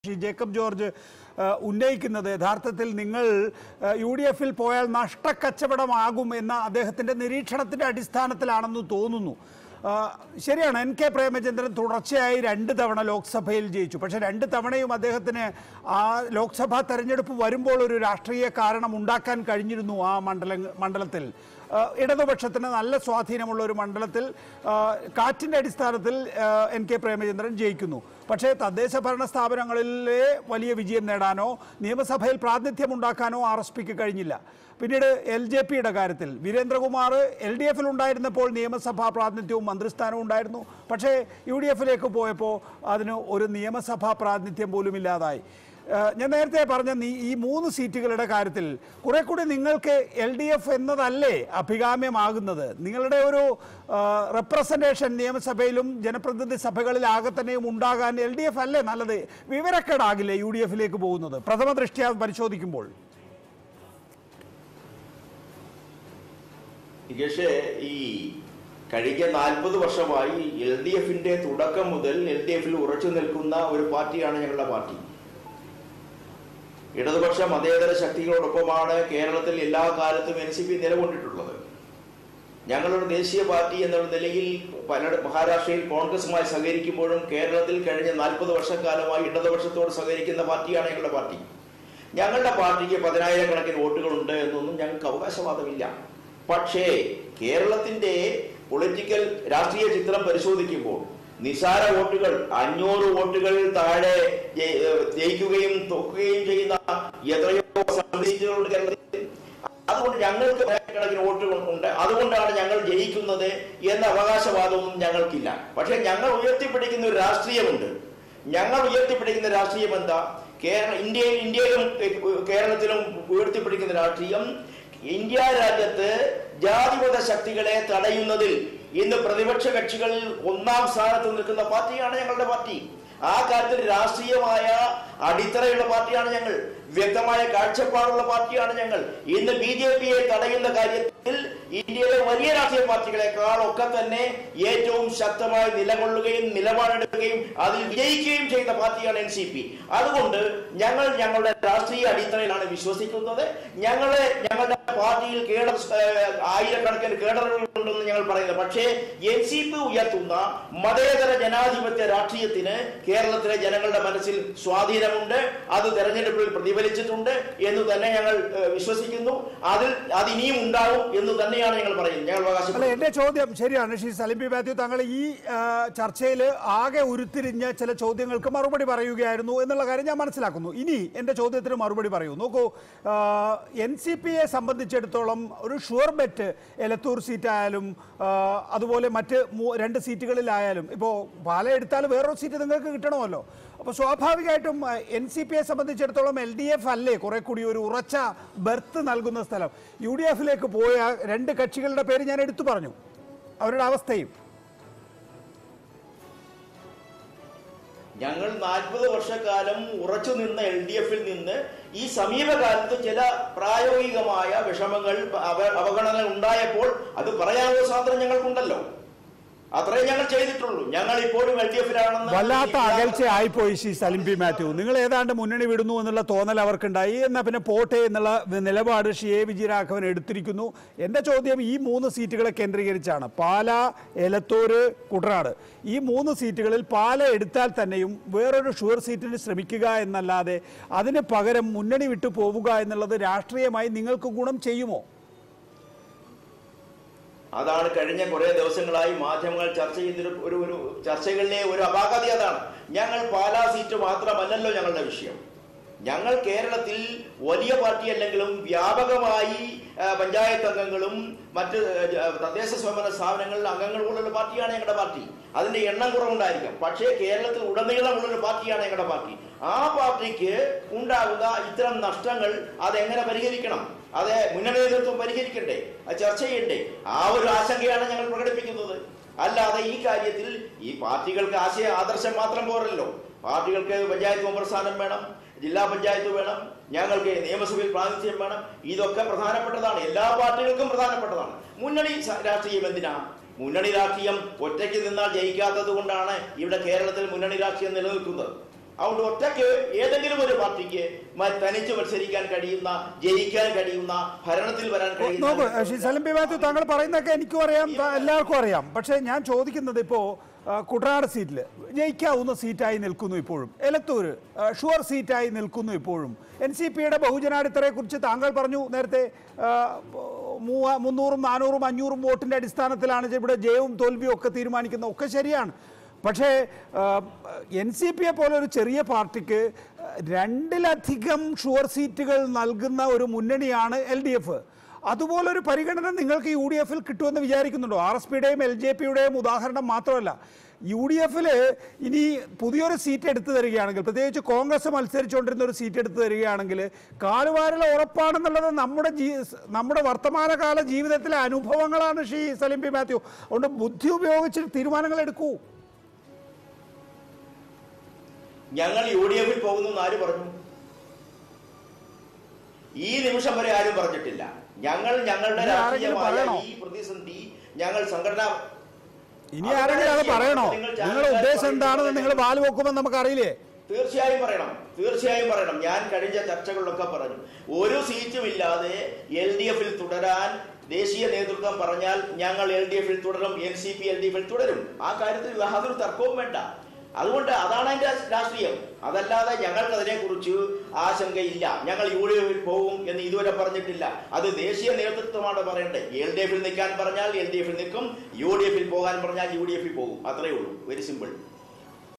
Shri Jacob George ആ, ഉന്നയിക്കുന്നത് യഥാർത്ഥത്തിൽ നിങ്ങൾ യു ഡി എഫിൽ പോയാൽ നഷ്ടക്കച്ചവടമാകും എന്ന അദ്ദേഹത്തിൻ്റെ നിരീക്ഷണത്തിൻ്റെ അടിസ്ഥാനത്തിലാണെന്ന് തോന്നുന്നു ആ, ശരിയാണ് എൻ കെ പ്രേമചന്ദ്രൻ തുടർച്ചയായി രണ്ട് തവണ ലോക്സഭയിൽ ജയിച്ചു പക്ഷേ രണ്ട് തവണയും അദ്ദേഹത്തിന് ആ ലോക്സഭാ തെരഞ്ഞെടുപ്പ് വരുമ്പോൾ ഒരു രാഷ്ട്രീയ കാരണം ഉണ്ടാക്കാൻ കഴിഞ്ഞിരുന്നു ആ മണ്ഡല മണ്ഡലത്തിൽ ആ, ഇടതുപക്ഷത്തിന് നല്ല സ്വാധീനമുള്ള ഒരു മണ്ഡലത്തിൽ ആ, കാറ്റിൻ്റെ അടിസ്ഥാനത്തിൽ ആ, എൻ കെ പ്രേമചന്ദ്രൻ ജയിക്കുന്നു പക്ഷേ തദ്ദേശ ഭരണ സ്ഥാപനങ്ങളിലെ വലിയ വിജയം നേടാനോ നിയമസഭയിൽ പ്രാതിനിധ്യം ഉണ്ടാക്കാനോ ആർ എസ് പിക്ക് കഴിഞ്ഞില്ല പിന്നീട് എൽ ജെ പിയുടെ കാര്യത്തിൽ വീരേന്ദ്രകുമാർ എൽ ഡി എഫിൽ ഉണ്ടായിരുന്നപ്പോൾ നിയമസഭാ പ്രാതിനിധ്യവും മന്ത്രിസ്ഥാനവും ഉണ്ടായിരുന്നു പക്ഷേ യു ഡി എഫിലേക്ക് പോയപ്പോൾ അതിന് ഒരു നിയമസഭാ പ്രാതിനിധ്യം പോലും ഇല്ലാതായി ഏഹ് ഞാൻ നേരത്തെ പറഞ്ഞ നീ ഈ മൂന്ന് സീറ്റുകളുടെ കാര്യത്തിൽ കുറെ കൂടി നിങ്ങൾക്ക് എൽ ഡി എഫ് എന്നതല്ലേ അഭികാമ്യമാകുന്നത് നിങ്ങളുടെ ഒരു റെപ്രസെൻറ്റേഷൻ നിയമസഭയിലും ജനപ്രതിനിധി സഭകളിലാകെ തന്നെയും ഉണ്ടാകാൻ എൽ ഡി എഫ് അല്ലേ നല്ലത് വിവരക്കേടാകില്ലേ യു ഡി എഫിലേക്ക് പോകുന്നത് പ്രഥമ ദൃഷ്ട്യാ പരിശോധിക്കുമ്പോൾ നികേഷ് ഈ കഴിഞ്ഞ നാൽപ്പത് വർഷമായി എൽ ഡി എഫിന്റെ തുടക്കം മുതൽ എൽ ഡി എഫിൽ ഉറച്ചു നിൽക്കുന്ന ഒരു പാർട്ടിയാണ് ഞങ്ങളുടെ പാർട്ടി ഇടതുപക്ഷ മതേതര ശക്തികളോടൊപ്പമാണ് കേരളത്തിൽ എല്ലാ കാലത്തും എൻ സി പി നിലകൊണ്ടിട്ടുള്ളത് ഞങ്ങളൊരു ദേശീയ പാർട്ടി എന്നുള്ള നിലയിൽ പല മഹാരാഷ്ട്രയിൽ കോൺഗ്രസുമായി സഹകരിക്കുമ്പോഴും കേരളത്തിൽ കഴിഞ്ഞ നാൽപ്പത് വർഷക്കാലമായി ഇടതുപക്ഷത്തോട് സഹകരിക്കുന്ന പാർട്ടിയാണ് ഞങ്ങളുടെ പാർട്ടി ഞങ്ങളുടെ പാർട്ടിക്ക് പതിനായിരക്കണക്കിന് വോട്ടുകളുണ്ട് എന്നൊന്നും ഞങ്ങൾക്ക് അവകാശവാദമില്ല പക്ഷേ കേരളത്തിന്റെ പൊളിറ്റിക്കൽ രാഷ്ട്രീയ ചിത്രം പരിശോധിക്കുമ്പോൾ നിസാര വോട്ടുകൾ അഞ്ഞൂറ് വോട്ടുകൾ താഴെ ജയി- ഏഹ് ജയിക്കുകയും തോക്കുകയും ചെയ്യുന്ന എത്രയോ സീറ്റുകളുണ്ട് കേരളത്തിൽ അതുകൊണ്ട് ഞങ്ങൾക്ക് കണക്കിന് വോട്ടുകൾ ഉണ്ട് അതുകൊണ്ടാണ് ഞങ്ങൾ ജയിക്കുന്നത് എന്ന അവകാശവാദമൊന്നും ഞങ്ങൾക്കില്ല പക്ഷെ ഞങ്ങൾ ഉയർത്തിപ്പിടിക്കുന്ന ഒരു രാഷ്ട്രീയമുണ്ട് ഞങ്ങൾ ഉയർത്തിപ്പിടിക്കുന്ന രാഷ്ട്രീയം എന്താ കേരള ഇന്ത്യയിൽ ഇന്ത്യയിലും ഏഹ്, കേരളത്തിലും ഉയർത്തിപ്പിടിക്കുന്ന രാഷ്ട്രീയം ഇന്ത്യ രാജ്യത്ത് ജാതിമത ശക്തികളെ തടയുന്നതിൽ ഇന്ന് പ്രതിപക്ഷ കക്ഷികളിൽ ഒന്നാം സ്ഥാനത്ത് നിൽക്കുന്ന പാർട്ടിയാണ് ഞങ്ങളുടെ പാർട്ടി ആ കാര്യത്തിൽ രാഷ്ട്രീയമായ അടിത്തറയുള്ള പാർട്ടിയാണ് ഞങ്ങൾ വ്യക്തമായ കാഴ്ചപ്പാടുള്ള പാർട്ടിയാണ് ഞങ്ങൾ ഇന്ന് ബി ജെ പിയെ തടയുന്ന കാര്യത്തിൽ ഇന്ത്യയിലെ വലിയ രാഷ്ട്രീയ പാർട്ടികളെക്കാൾ ഒക്കെ തന്നെ ഏറ്റവും ശക്തമായി നിലകൊള്ളുകയും നിലപാടെടുക്കുകയും അതിൽ വിജയിക്കുകയും ചെയ്യുന്ന പാർട്ടിയാണ് എൻ സി പി അതുകൊണ്ട് ഞങ്ങൾ ഞങ്ങളുടെ രാഷ്ട്രീയ അടിത്തറയിലാണ് വിശ്വസിക്കുന്നത് ഞങ്ങളെ ഞങ്ങളുടെ പാർട്ടിയിൽ കേഡർ ഏഹ്, ആയിരക്കണക്കിന് കേഡറുകളുണ്ടെന്ന് ഞങ്ങൾ പറയുന്നത് പക്ഷേ എൻ സി പി ഉയർത്തുന്ന മതേതര ജനാധിപത്യ രാഷ്ട്രീയത്തിന് കേരളത്തിലെ ജനങ്ങളുടെ മനസ്സിൽ സ്വാധീനമുണ്ട് അത് തെരഞ്ഞെടുപ്പിൽ പ്രതിഫലിച്ചിട്ടുണ്ട് എന്ന് തന്നെ ഞങ്ങൾ ഏഹ്, വിശ്വസിക്കുന്നു അതിൽ അത് ഇനിയും ഉണ്ടാവും എന്ന് തന്നെയാണ് ഞങ്ങൾ പറയുന്നത് ഞങ്ങൾ അല്ല അവകാശപ്പെടുന്നത് എന്റെ ചോദ്യം ശരിയാണ് ശ്രീ സലിംബി മാത്യു താങ്കൾ ഈ ചർച്ചയിൽ ആകെ ഉരുത്തിരിഞ്ഞ ചില ചോദ്യങ്ങൾക്ക് മറുപടി പറയുകയായിരുന്നു എന്നുള്ള കാര്യം ഞാൻ മനസ്സിലാക്കുന്നു ഇനി എന്റെ ചോദ്യത്തിന് മറുപടി പറയൂ നോക്കൂ എൻ സി പിയെ സംബന്ധിച്ചിടത്തോളം ഒരു ഷുവർ ബെറ്റ് എലത്തൂർ സീറ്റായാലും ആ, അതുപോലെ മറ്റ് മൂ- രണ്ട് സീറ്റുകളിലായാലും ഇപ്പോൾ പാല എടുത്താൽ വേറൊരു സീറ്റ് നിങ്ങൾക്ക് കിട്ടണമല്ലോ അപ്പോൾ സ്വാഭാവികമായിട്ടും എൻ സി പിയെ സംബന്ധിച്ചിടത്തോളം എൽ ഡി എഫ് അല്ലേ കുറെ കൂടി ഒരു ഉറച്ച ബെർത്ത് നൽകുന്ന സ്ഥലം യു ഡി എഫിലേക്ക് പോയ രണ്ട് കക്ഷികളുടെ പേര് ഞാൻ എടുത്തു പറഞ്ഞു അവരുടെ അവസ്ഥയും ഞങ്ങൾ നാൽപ്പത് വർഷക്കാലം ഉറച്ചു നിന്ന എൽ ഡി എഫിൽ നിന്ന് ഈ സമീപകാലത്ത് ചില പ്രായോഗികമായ വിഷമങ്ങൾ അവ- അവഗണനകൾ ഉണ്ടായപ്പോൾ അത് പറയാനുള്ള സ്വാതന്ത്ര്യം ഞങ്ങൾക്കുണ്ടല്ലോ അത്രേ ഞങ്ങൾ ചെയ്തിട്ടുള്ളൂ ഞങ്ങൾ ഇപ്പോഴും എൽ ഡി എഫിലാണെന്ന് വല്ലാത്ത അകൽച്ച ആയിപ്പോയി ശ്രീ സലിം പി മാത്യു നിങ്ങൾ ഏതാണ്ട് മുന്നണി വിടുന്നു എന്നുള്ള തോന്നൽ അവർക്കുണ്ടായി എന്നാൽ പിന്നെ പോട്ടെ എന്നുള്ള നിലപാട് ശ്രീ എ വിജയരാഘവൻ എടുത്തിരിക്കുന്നു എൻ്റെ ചോദ്യം ഈ മൂന്ന് സീറ്റുകളെ കേന്ദ്രീകരിച്ചാണ് പാല എലത്തൂര് കുട്ടനാട് ഈ മൂന്ന് സീറ്റുകളിൽ പാല എടുത്താൽ തന്നെയും വേറൊരു ഷുവർ സീറ്റിന് ശ്രമിക്കുക എന്നല്ലാതെ അതിന് പകരം മുന്നണി വിട്ടു പോവുക എന്നുള്ളത് രാഷ്ട്രീയമായി നിങ്ങൾക്ക് ഗുണം ചെയ്യുമോ അതാണ് കഴിഞ്ഞ കുറെ ദിവസങ്ങളായി മാധ്യമങ്ങൾ ചർച്ച ചെയ്തൊരു ഒരു ഒരു ചർച്ചകളിലെ ഒരു അപാകത അതാണ് ഞങ്ങൾ പാലാ സീറ്റ് മാത്രമല്ലല്ലോ ഞങ്ങളുടെ വിഷയം ഞങ്ങൾ കേരളത്തിൽ വലിയ പാർട്ടി അല്ലെങ്കിലും വ്യാപകമായി ആ, പഞ്ചായത്ത് അംഗങ്ങളും മറ്റ് ആ, തദ്ദേശ സ്വയംഭരണ സ്ഥാപനങ്ങളിൽ അംഗങ്ങളുള്ള പാർട്ടിയാണ് ഞങ്ങളുടെ പാർട്ടി അതിന്റെ എണ്ണം കുറവുണ്ടായിരിക്കാം പക്ഷേ കേരളത്തിൽ ഉടനീളമുള്ള ഒരു പാർട്ടിയാണ് ഞങ്ങളുടെ പാർട്ടി ആ പാർട്ടിക്ക് ഉണ്ടാകുന്ന ഇത്തരം നഷ്ടങ്ങൾ അതെങ്ങനെ പരിഹരിക്കണം അത് മുന്നണി നേതൃത്വം പരിഹരിക്കണ്ടേ അത് ചർച്ച ചെയ്യണ്ടേ ആ ഒരു ആശങ്കയാണ് ഞങ്ങൾ പ്രകടിപ്പിക്കുന്നത് അല്ലാതെ ഈ കാര്യത്തിൽ ഈ പാർട്ടികൾക്ക് ആശയ ആദർശം മാത്രം പോരല്ലോ പാർട്ടികൾക്ക് പഞ്ചായത്ത് മെമ്പർ സ്ഥാനം വേണം ജില്ലാ പഞ്ചായത്ത് വേണം ഞങ്ങൾക്ക് നിയമസഭയിൽ പ്രാതിനിധ്യം വേണം ഇതൊക്കെ പ്രധാനപ്പെട്ടതാണ് എല്ലാ പാർട്ടികൾക്കും പ്രധാനപ്പെട്ടതാണ് മുന്നണി സ- രാഷ്ട്രീയം എന്തിനാ മുന്നണി രാഷ്ട്രീയം ഒറ്റയ്ക്ക് നിന്നാൽ ജയിക്കാത്തത് കൊണ്ടാണ് ഇവിടെ കേരളത്തിൽ മുന്നണി രാഷ്ട്രീയം നിലനിൽക്കുന്നത് അതുകൊണ്ട് ഒറ്റയ്ക്ക് ഏതെങ്കിലും ഒരു പാർട്ടിക്ക് മ- തനിച്ച് മത്സരിക്കാൻ കഴിയുന്ന ജയിക്കാൻ കഴിയുന്ന ഭരണത്തിൽ വരാൻ കഴിയുന്ന നോക്കൂ ശ്രീ സലിം പി മാത്യു താങ്കൾ പറയുന്നതൊക്കെ എനിക്കും അറിയാം ത- എല്ലാവർക്കും അറിയാം പക്ഷേ ഞാൻ ചോദിക്കുന്നത് ഇപ്പോൾ കുട്ടനാട് സീറ്റിൽ ജയിക്കാവുന്ന സീറ്റായി നിൽക്കുന്നു ഇപ്പോഴും എലത്തൂർ ഷുവർ സീറ്റായി നിൽക്കുന്നു ഇപ്പോഴും എൻ സി പിയുടെ ബഹുജനാടിത്തറയെക്കുറിച്ച് താങ്കൾ പറഞ്ഞു നേരത്തെ ആ, മൂവ- മുന്നൂറും നാനൂറും അഞ്ഞൂറും വോട്ടിൻ്റെ അടിസ്ഥാനത്തിലാണ് ഇവിടെ ജയവും തോൽവിയും ഒക്കെ തീരുമാനിക്കുന്നത് ഒക്കെ ശരിയാണ് പക്ഷേ എൻ സി പിയെ പോലെ ഒരു ചെറിയ പാർട്ടിക്ക് രണ്ടിലധികം ഷുവർ സീറ്റുകൾ നൽകുന്ന ഒരു മുന്നണിയാണ് എൽ ഡി എഫ് അതുപോലൊരു പരിഗണന നിങ്ങൾക്ക് യു ഡി എഫിൽ കിട്ടുമെന്ന് വിചാരിക്കുന്നുണ്ടോ ആർ എസ് പിയുടെയും എൽ ജെ പിയുടെയും ഉദാഹരണം മാത്രമല്ല യു ഡി എഫിൽ ഇനി പുതിയൊരു സീറ്റ് എടുത്തു തരികയാണെങ്കിൽ പ്രത്യേകിച്ച് കോൺഗ്രസ് മത്സരിച്ചുകൊണ്ടിരുന്ന ഒരു സീറ്റ് എടുത്തു തരികയാണെങ്കിൽ കാലുവാരൽ ഉറപ്പാണെന്നുള്ളത് നമ്മുടെ ജീ നമ്മുടെ വർത്തമാനകാല ജീവിതത്തിലെ അനുഭവങ്ങളാണ് ഷീ സലിം പി മാത്യു അതുകൊണ്ട് ബുദ്ധി ഉപയോഗിച്ച് തീരുമാനങ്ങൾ എടുക്കൂ ഞങ്ങൾ യു ഡി എഫിൽ പോകുന്നു എന്ന് ആര് പറഞ്ഞു ഈ നിമിഷം വരെ ആരും പറഞ്ഞിട്ടില്ല ഞങ്ങൾ ഞങ്ങളുടെ ഇനി ആരെങ്കിലും രാഷ്ട്രീയമായ പറയണോ? ഈ പ്രതിസന്ധി ഞങ്ങൾ സംഘടന ഇനി ആരെങ്കിലും അത് പറയണോ നിങ്ങളുടെ ഉദ്ദേശം എന്താണെന്ന് നിങ്ങൾ വാല് വെക്കുമെന്ന് നമുക്കറിയില്ലേ തീർച്ചയായും പറയണം തീർച്ചയായും പറയണം ഞാൻ കഴിഞ്ഞ ചർച്ചകളിലൊക്കെ പറഞ്ഞു ഒരു സീറ്റും ഇല്ലാതെ എൽ ഡി എഫിൽ തുടരാൻ ദേശീയ നേതൃത്വം പറഞ്ഞാൽ ഞങ്ങൾ എൽ ഡി എഫിൽ തുടരും N C P L D എഫിൽ തുടരും ആ കാര്യത്തിൽ യാതൊരു തർക്കവും വേണ്ട അതുകൊണ്ട് അതാണ് എന്റെ രാഷ്ട്രീയം അതല്ലാതെ ഞങ്ങൾക്ക് അതിനെക്കുറിച്ച് ആശങ്കയില്ല ഞങ്ങൾ യു ഡി എഫിൽ പോകും എന്ന് ഇതുവരെ പറഞ്ഞിട്ടില്ല അത് ദേശീയ നേതൃത്വമാണ് പറയേണ്ടത് എൽ ഡി എഫിൽ നിൽക്കാൻ പറഞ്ഞാൽ എൽ ഡി എഫിൽ നിൽക്കും യു ഡി എഫിൽ പോകാൻ പറഞ്ഞാൽ യു ഡി എഫിൽ പോകും അത്രയേ ഉള്ളൂ വെരി സിമ്പിൾ